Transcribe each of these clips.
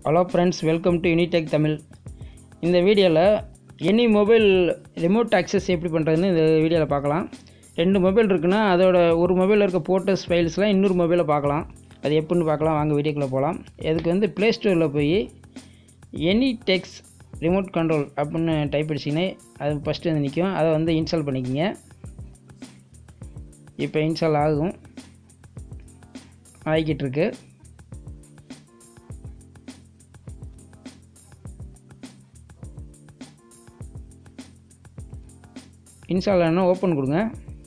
hello friends welcome to Unitech Tamil இந்த வீடியோவில் any mobile remote access எப்படி பண்ணுறதுன்னு இந்த வீடியோவில் பார்க்கலாம் ரெண்டு மொபைல் இருக்குன்னா அதோட ஒரு மொபைலில் இருக்க ஃபோட்டோஸ் ஃபைல்ஸ்லாம் இன்னொரு மொபைலில் பார்க்கலாம் அது எப்படின்னு பார்க்கலாம் வாங்க வீடியோக்குள்ளே போகலாம் இதுக்கு வந்து ப்ளே ஸ்டோரில் போய் எனி டெக்ஸ் ரிமோட் கண்ட்ரோல் அப்படின்னு டைப் அடிச்சிங்கன்னா அது ஃபஸ்ட்டு வந்து நிற்கும் அதை வந்து இன்ஸ்டால் பண்ணிக்கோங்க இப்போ இன்ஸ்டால் ஆகும் ஆகிக்கிட்டு இருக்கு இன்ஸ்டால் ஆனால் ஓப்பன் கொடுங்க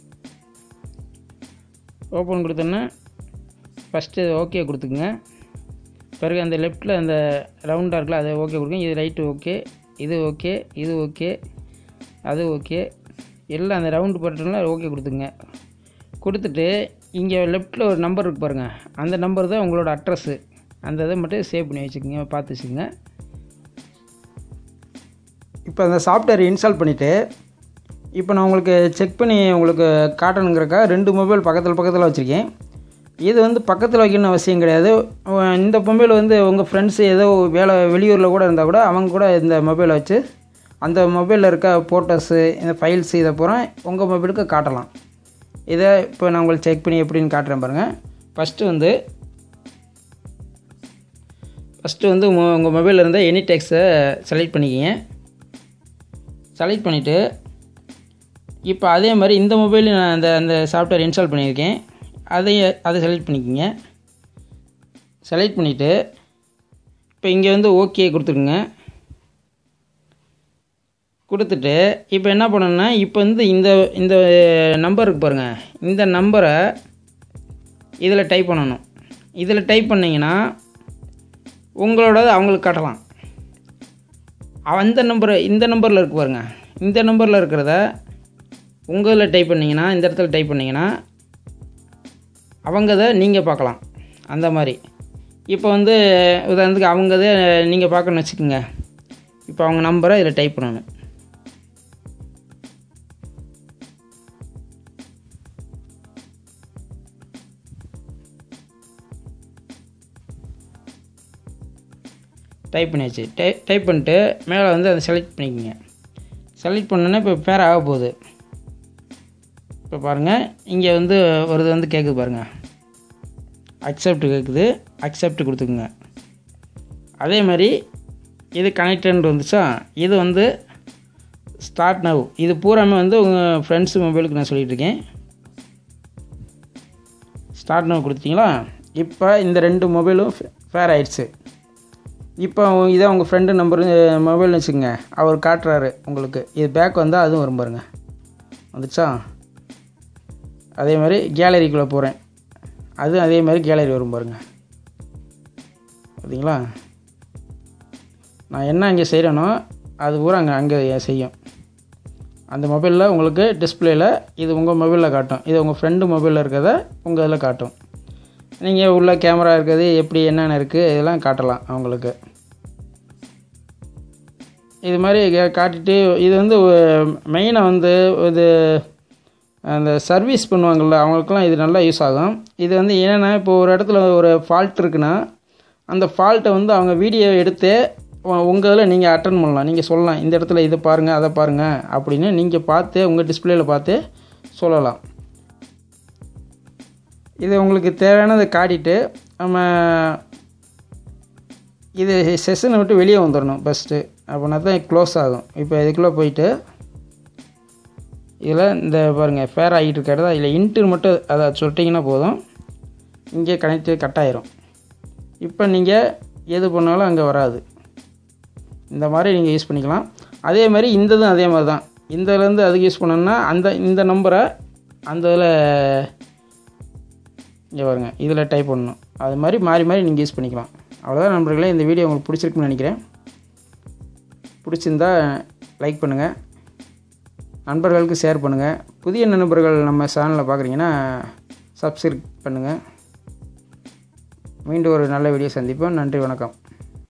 ஓப்பன் கொடுத்தோன்னா ஃபஸ்ட்டு ஓகே கொடுத்துக்குங்க பிறகு அந்த லெஃப்ட்டில் அந்த ரவுண்டாக இருக்குல்ல அதை ஓகே கொடுங்க இது ரைட்டு ஓகே இது ஓகே இது ஓகே அது ஓகே எல்லாம் அந்த ரவுண்டு பட்டனில் ஓகே கொடுத்துங்க கொடுத்துட்டு இங்கே லெஃப்ட்டில் ஒரு நம்பர் இருக்கு பாருங்கள் அந்த நம்பர் தான் உங்களோட அட்ரஸ்ஸு அந்த இதை மட்டும் சேவ் பண்ணி வச்சுக்கோங்க பார்த்து வச்சுக்கோங்க இப்போ அந்த சாஃப்ட்வேர் இன்ஸ்டால் பண்ணிவிட்டு இப்போ நான் உங்களுக்கு செக் பண்ணி உங்களுக்கு காட்டணுங்கிறக்கா ரெண்டு மொபைல் பக்கத்தில் பக்கத்தில் வச்சுருக்கேன் இது வந்து பக்கத்தில் வைக்கணும்னு அவசியம் கிடையாது உ- இந்த மொபைல் வந்து உங்கள் ஃப்ரெண்ட்ஸு ஏதோ வேலை வெளியூரில் கூட இருந்தால் கூட அவங்க கூட இந்த மொபைலை வச்சு அந்த மொபைலில் இருக்க ஃபோட்டோஸு இந்த ஃபைல்ஸு இதை பூரா உங்கள் மொபைலுக்கு காட்டலாம் இதை இப்போ நான் உங்களுக்கு செக் பண்ணி எப்படின்னு காட்டுறேன் பாருங்கள் ஃபஸ்ட்டு வந்து ஃபஸ்ட்டு வந்து உங்கள் உங்கள் மொபைலில் இருந்த எனி டெக்ஸை செலக்ட் பண்ணிக்கிங்க செலக்ட் பண்ணிவிட்டு இப்போ அதே மாதிரி இந்த மொபைலில் நான் அந்த அந்த சாஃப்ட்வேர் இன்ஸ்டால் பண்ணியிருக்கேன் அதையும் அதை செலக்ட் பண்ணிக்கோங்க செலக்ட் பண்ணிவிட்டு இப்போ இங்கே வந்து ஓகே கொடுத்துருங்க கொடுத்துட்டு இப்போ என்ன பண்ணணும்னா இப்போ வந்து இந்த இந்த நம்பர் இருக்கு பாருங்கள் இந்த நம்பரை இதில் டைப் பண்ணணும் இதில் டைப் பண்ணிங்கன்னா உங்களோடது அவங்களுக்கு காட்டலாம் அந்த நம்பர் இந்த நம்பரில் இருக்கு பாருங்க இந்த நம்பரில் இருக்கிறத உங்களில் டைப் பண்ணிங்கன்னா இந்த இடத்துல டைப் பண்ணிங்கன்னா அவங்க இதை நீங்கள் பார்க்கலாம் அந்த மாதிரி இப்போ வந்து உதாரணத்துக்கு அவங்க இதை நீங்கள் பார்க்கணும்னு வச்சுக்கோங்க இப்போ அவங்க நம்பரை இதில் டைப் பண்ணணும் டைப் பண்ணியாச்சு டை டைப் பண்ணிட்டு மேலே வந்து அதை செலக்ட் பண்ணிக்கோங்க செலக்ட் பண்ணோன்னே இப்போ பேர் ஆக போகுது இப்போ பாருங்கள் இங்கே வந்து ஒரு இது வந்து கேட்குது பாருங்கள் அக்செப்ட் கேட்குது அக்செப்ட் கொடுத்துக்குங்க அதே மாதிரி இது கனெக்டட் வந்துச்சா இது வந்து ஸ்டார்ட் நவ் இது பூராமே வந்து உங்கள் ஃப்ரெண்ட்ஸ் மொபைலுக்கு நான் சொல்லிகிட்டு இருக்கேன் ஸ்டார்ட் நவ் கொடுத்தீங்களா இப்போ இந்த ரெண்டு மொபைலும் ஃபேர் ஆயிடுச்சு இப்போ இதை உங்கள் ஃப்ரெண்டு நம்பர் மொபைல்னு வச்சுக்கோங்க அவர் காட்டுறாரு உங்களுக்கு இது பேக் வந்தால் அதுவும் வரும் பாருங்க வந்துச்சா அதே மாதிரி கேலரிக்குள்ளே போகிறேன் அதுவும் அதே மாதிரி கேலரி வரும் பாருங்க பார்த்தீங்களா நான் என்ன இங்கே செய்கிறேனோ அது பூரா அங்கே அங்கே செய்யும் அந்த மொபைலில் உங்களுக்கு டிஸ்பிளேயில் இது உங்கள் மொபைலில் காட்டும் இது உங்கள் ஃப்ரெண்டு மொபைலில் இருக்கிறத உங்கள் இதில் காட்டும் நீங்கள் உள்ள கேமரா இருக்குது எப்படி என்னென்ன இருக்குது இதெல்லாம் காட்டலாம் அவங்களுக்கு இது மாதிரி கா- காட்டிட்டு இது வந்து மெயினாக வந்து இது அந்த சர்வீஸ் பண்ணுவாங்கள்ல அவங்களுக்குலாம் இது நல்லா யூஸ் ஆகும் இது வந்து என்னென்னா இப்போ ஒரு இடத்துல ஒரு ஃபால்ட் இருக்குன்னா அந்த ஃபால்ட்டை வந்து அவங்க வீடியோ எடுத்து உங்கள் இதில் நீங்கள் அட்டன் பண்ணலாம் நீங்கள் சொல்லலாம் இந்த இடத்துல இதை பாருங்கள் அதை பாருங்கள் அப்படின்னு நீங்கள் பார்த்து உங்கள் டிஸ்பிளேயில் பார்த்து சொல்லலாம் இது உங்களுக்கு தேவையானதை காட்டிட்டு நம்ம இது செஷனை விட்டு வெளியே வந்துடணும் ஃபஸ்ட்டு அப்படின்னா தான் க்ளோஸ் ஆகும் இப்போ இதுக்குள்ளே போயிட்டு இதில் இந்த பாருங்கள் ஃபேர் ஆகிட்டு இருக்க இடத்துல இதில் இன்ட்டு மட்டும் அதை சொல்லிட்டிங்கன்னா போதும் இங்கே கனெக்ட் கட் ஆயிரும் இப்போ நீங்கள் எது பண்ணாலும் அங்கே வராது இந்த மாதிரி நீங்கள் யூஸ் பண்ணிக்கலாம் அதே மாதிரி இந்த இதும் அதே மாதிரி தான் இந்த இதுலேருந்து அதுக்கு யூஸ் பண்ணோன்னா அந்த இந்த நம்பரை அந்த இதில் இங்கே பாருங்க இதில் டைப் பண்ணணும் அது மாதிரி மாறி மாறி நீங்கள் யூஸ் பண்ணிக்கலாம் அவ்வளோதான் நண்பர்களே இந்த வீடியோ உங்களுக்கு பிடிச்சிருக்குன்னு நினைக்கிறேன் பிடிச்சிருந்தா லைக் பண்ணுங்கள் நண்பர்களுக்கு ஷேர் பண்ணுங்கள் புதிய நண்பர்கள் நம்ம சேனலில் பார்க்குறீங்கன்னா சப்ஸ்கிரைப் பண்ணுங்கள் மீண்டும் ஒரு நல்ல வீடியோ சந்திப்போம் நன்றி வணக்கம்